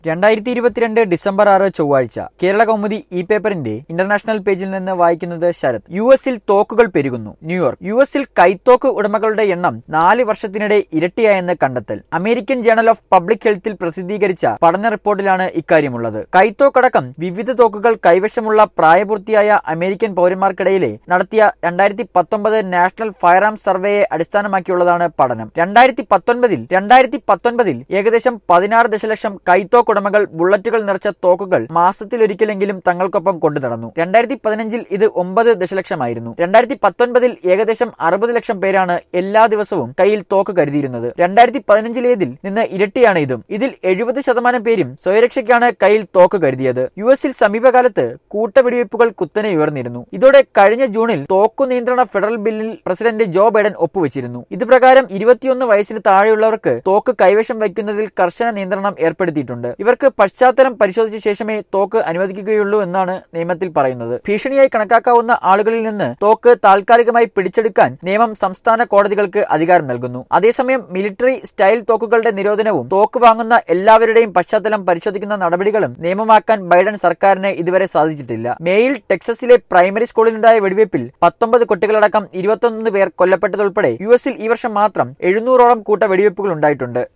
രണ്ടായിരത്തി ഇരുപത്തിരണ്ട് ഡിസംബർ ആറ് ചൊവ്വാഴ്ച കേരള കൗമുദി ഇ പേപ്പറിന്റെ ഇന്റർനാഷണൽ പേജിൽ നിന്ന് വായിക്കുന്നത് ശരത് യു എസിൽ തോക്കുകൾ പെരുകുന്നു ന്യൂയോർക്ക് യു എസിൽ കൈത്തോക്ക് ഉടമകളുടെ എണ്ണം നാല് വർഷത്തിനിടെ ഇരട്ടിയായെന്ന് കണ്ടെത്തൽ അമേരിക്കൻ ജേണൽ ഓഫ് പബ്ലിക് ഹെൽത്തിൽ പ്രസിദ്ധീകരിച്ച പഠന റിപ്പോർട്ടിലാണ് ഇക്കാര്യമുള്ളത് കൈത്തോക്കടക്കം വിവിധ തോക്കുകൾ കൈവശമുള്ള പ്രായപൂർത്തിയായ അമേരിക്കൻ പൗരന്മാർക്കിടയിലെ നടത്തിയ രണ്ടായിരത്തി പത്തൊമ്പത് നാഷണൽ ഫയർ ആം സർവേയെ അടിസ്ഥാനമാക്കിയുള്ളതാണ് പഠനം രണ്ടായിരത്തി പത്തൊൻപതിൽ രണ്ടായിരത്തി പത്തൊൻപതിൽ ഏകദേശം പതിനാറ് ദശലക്ഷം കൈത്തോക്കുടമകൾ ബുള്ളറ്റുകൾ നിറച്ച തോക്കുകൾ മാസത്തിലൊരിക്കലെങ്കിലും തങ്ങൾക്കൊപ്പം കൊണ്ടു നടന്നു രണ്ടായിരത്തി പതിനഞ്ചിൽ ഇത് ഒമ്പത് ദശലക്ഷമായിരുന്നു രണ്ടായിരത്തി പത്തൊൻപതിൽ ഏകദേശം അറുപത് ലക്ഷം പേരാണ് എല്ലാ ദിവസവും കയ്യിൽ തോക്ക് കരുതിയിരുന്നത് രണ്ടായിരത്തി പതിനഞ്ചിലേതിൽ നിന്ന് ഇരട്ടിയാണ് ഇതും ഇതിൽ എഴുപത് ശതമാനം പേരും സ്വയരക്ഷയ്ക്കാണ് കയ്യിൽ തോക്ക് കരുതിയത് യു എസിൽ സമീപകാലത്ത് കൂട്ടവെടിവയ്പ്പുകൾ കുത്തനെ ഉയർന്നിരുന്നു ഇതോടെ കഴിഞ്ഞ ജൂണിൽ തോക്കു നിയന്ത്രണ ഫെഡറൽ ബില്ലിൽ പ്രസിഡന്റ് ജോ ബൈഡൻ ഒപ്പുവെച്ചിരുന്നു ഇത് പ്രകാരം ഇരുപത്തിയൊന്ന് വയസ്സിന് താഴെയുള്ളവർക്ക് തോക്ക് കൈവശം വയ്ക്കുന്നതിൽ കർശന നിയന്ത്രണം ഏർപ്പെടുത്തിയിട്ടുണ്ട് ഇവർക്ക് പശ്ചാത്തലം പരിശോധിച്ച ശേഷമേ തോക്ക് അനുവദിക്കുകയുള്ളൂ എന്നാണ് നിയമത്തിൽ പറയുന്നത് ഭീഷണിയായി കണക്കാക്കാവുന്ന ആളുകളിൽ നിന്ന് തോക്ക് താൽക്കാലികമായി പിടിച്ചെടുക്കാൻ നിയമം സംസ്ഥാന കോടതികൾക്ക് അധികാരം നൽകുന്നു അതേസമയം മിലിറ്ററി സ്റ്റൈൽ തോക്കുകളുടെ നിരോധനവും തോക്ക് വാങ്ങുന്ന എല്ലാവരുടെയും പശ്ചാത്തലം പരിശോധിക്കുന്ന നടപടികളും നിയമമാക്കാൻ ബൈഡൻ സർക്കാരിന് ഇതുവരെ സാധിച്ചിട്ടില്ല മേയിൽ ടെക്സസിലെ പ്രൈമറി സ്കൂളിലുണ്ടായ വെടിവയ്പിൽ പത്തൊമ്പത് കുട്ടികളടക്കം ഇരുപത്തൊന്ന് പേർ കൊല്ലപ്പെട്ടതുൾപ്പെടെ യു എസിൽ ഈ വർഷം മാത്രം എഴുന്നൂറോളം കൂട്ട വെടിവയ്പ്പുകൾ ഉണ്ടായിട്ടുണ്ട്